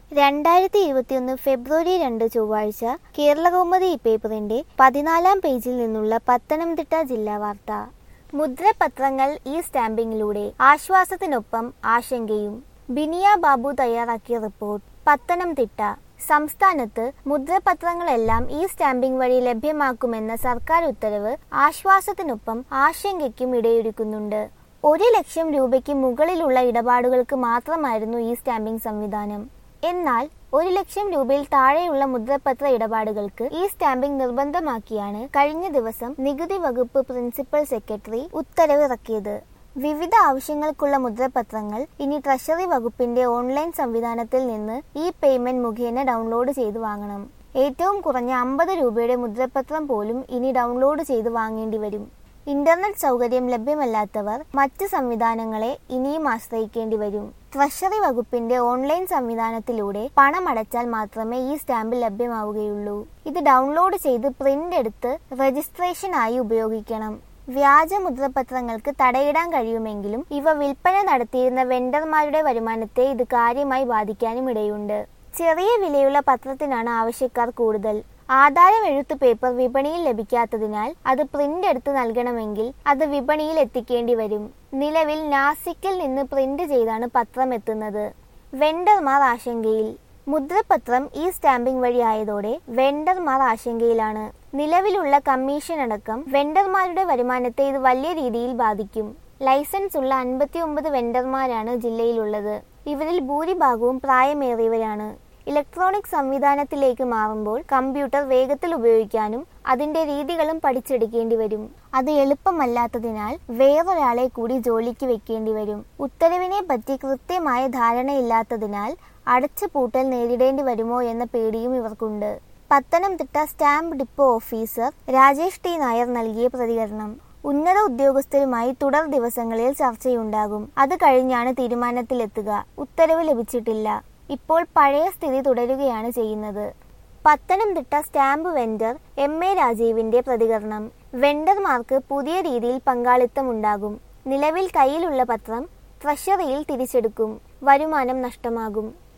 രണ്ടായിരത്തി ഇരുപത്തിയൊന്ന് ഫെബ്രുവരി രണ്ട് ചൊവ്വാഴ്ച കേരളകൗമുദി പേപ്പറിന്റെ പതിനാലാം പേജിൽ നിന്നുള്ള പത്തനംതിട്ട ജില്ലാ വാർത്ത മുദ്രപത്രങ്ങൾ ഈ സ്റ്റാമ്പിങ്ങിലൂടെ ആശ്വാസത്തിനൊപ്പം ആശങ്കയും ബിനിയ ബാബു തയ്യാറാക്കിയ റിപ്പോർട്ട് പത്തനംതിട്ട സംസ്ഥാനത്ത് മുദ്രപത്രങ്ങളെല്ലാം ഈ സ്റ്റാമ്പിംഗ് വഴി ലഭ്യമാക്കുമെന്ന സർക്കാർ ഉത്തരവ് ആശ്വാസത്തിനൊപ്പം ആശങ്കയ്ക്കും ഇടയൊരുക്കുന്നുണ്ട് ഒരു ലക്ഷം രൂപയ്ക്ക് മുകളിലുള്ള ഇടപാടുകൾക്ക് മാത്രമായിരുന്നു ഈ സ്റ്റാമ്പിംഗ് സംവിധാനം എന്നാൽ ഒരു ലക്ഷം രൂപയിൽ താഴെയുള്ള മുദ്രപത്ര ഇടപാടുകൾക്ക് ഈ സ്റ്റാമ്പിംഗ് നിർബന്ധമാക്കിയാണ് കഴിഞ്ഞ ദിവസം നികുതി വകുപ്പ് പ്രിൻസിപ്പൽ സെക്രട്ടറി ഉത്തരവിറക്കിയത് വിവിധ ആവശ്യങ്ങൾക്കുള്ള മുദ്രപത്രങ്ങൾ ഇനി ട്രഷറി വകുപ്പിന്റെ ഓൺലൈൻ സംവിധാനത്തിൽ നിന്ന് ഈ പേയ്മെന്റ് മുഖേന ഡൗൺലോഡ് ചെയ്ത് വാങ്ങണം ഏറ്റവും കുറഞ്ഞ അമ്പത് രൂപയുടെ മുദ്രപത്രം പോലും ഇനി ഡൗൺലോഡ് ചെയ്ത് വാങ്ങേണ്ടി വരും ഇന്റർനെറ്റ് സൗകര്യം ലഭ്യമല്ലാത്തവർ മറ്റ് സംവിധാനങ്ങളെ ഇനിയും ആശ്രയിക്കേണ്ടി വരും ട്രഷറി വകുപ്പിന്റെ ഓൺലൈൻ സംവിധാനത്തിലൂടെ പണമടച്ചാൽ മാത്രമേ ഈ സ്റ്റാമ്പ് ലഭ്യമാവുകയുള്ളൂ ഇത് ഡൗൺലോഡ് ചെയ്ത് പ്രിന്റ് എടുത്ത് രജിസ്ട്രേഷൻ ആയി ഉപയോഗിക്കണം വ്യാജ മുദ്രപത്രങ്ങൾക്ക് തടയിടാൻ കഴിയുമെങ്കിലും ഇവ വിൽപ്പന നടത്തിയിരുന്ന വെണ്ടർമാരുടെ വരുമാനത്തെ ഇത് കാര്യമായി ബാധിക്കാനും ഇടയുണ്ട് ചെറിയ വിലയുള്ള പത്രത്തിനാണ് ആവശ്യക്കാർ കൂടുതൽ ആധാരം എഴുത്ത് പേപ്പർ വിപണിയിൽ ലഭിക്കാത്തതിനാൽ അത് പ്രിന്റ് എടുത്ത് നൽകണമെങ്കിൽ അത് വിപണിയിൽ എത്തിക്കേണ്ടി വരും നിലവിൽ നാസിക്കിൽ നിന്ന് പ്രിന്റ് ചെയ്താണ് പത്രം എത്തുന്നത് വെണ്ടർമാർ ആശങ്കയിൽ മുദ്രപത്രം ഈ സ്റ്റാമ്പിംഗ് വഴി ആയതോടെ വെണ്ടർമാർ ആശങ്കയിലാണ് നിലവിലുള്ള കമ്മീഷൻ അടക്കം വെണ്ടർമാരുടെ വരുമാനത്തെ ഇത് വലിയ രീതിയിൽ ബാധിക്കും ലൈസൻസ് ഉള്ള അൻപത്തി ഒമ്പത് വെണ്ടർമാരാണ് ജില്ലയിലുള്ളത് ഇവരിൽ ഭൂരിഭാഗവും പ്രായമേറിയവരാണ് ഇലക്ട്രോണിക് സംവിധാനത്തിലേക്ക് മാറുമ്പോൾ കമ്പ്യൂട്ടർ വേഗത്തിൽ ഉപയോഗിക്കാനും അതിന്റെ രീതികളും പഠിച്ചെടുക്കേണ്ടി വരും അത് എളുപ്പമല്ലാത്തതിനാൽ വേറൊരാളെ കൂടി ജോലിക്ക് വെക്കേണ്ടി വരും ഉത്തരവിനെ പറ്റി കൃത്യമായ ധാരണയില്ലാത്തതിനാൽ അടച്ചുപൂട്ടൽ നേരിടേണ്ടി വരുമോ എന്ന പേടിയും ഇവർക്കുണ്ട് Pathanamthitta stamp depot officer Rajesh T Nair നൽകിയ പ്രതികരണം ഉന്നത ഉദ്യോഗസ്ഥരുമായി തുടർ ദിവസങ്ങളിൽ ചർച്ചയുണ്ടാകും അത് കഴിഞ്ഞാണ് തീരുമാനത്തിലെത്തുക ഉത്തരവ് ലഭിച്ചിട്ടില്ല ഇപ്പോൾ പഴയ സ്ഥിതി തുടരുകയാണ് ചെയ്യുന്നത് Pathanamthitta stamp vendor M A രാജീവിന്റെ പ്രതികരണം വെണ്ടർമാർക്ക് പുതിയ രീതിയിൽ പങ്കാളിത്തമുണ്ടാകും നിലവിൽ കയ്യിലുള്ള പത്രം ട്രഷറിയിൽ തിരിച്ചെടുക്കും വരുമാനം നഷ്ടമാകും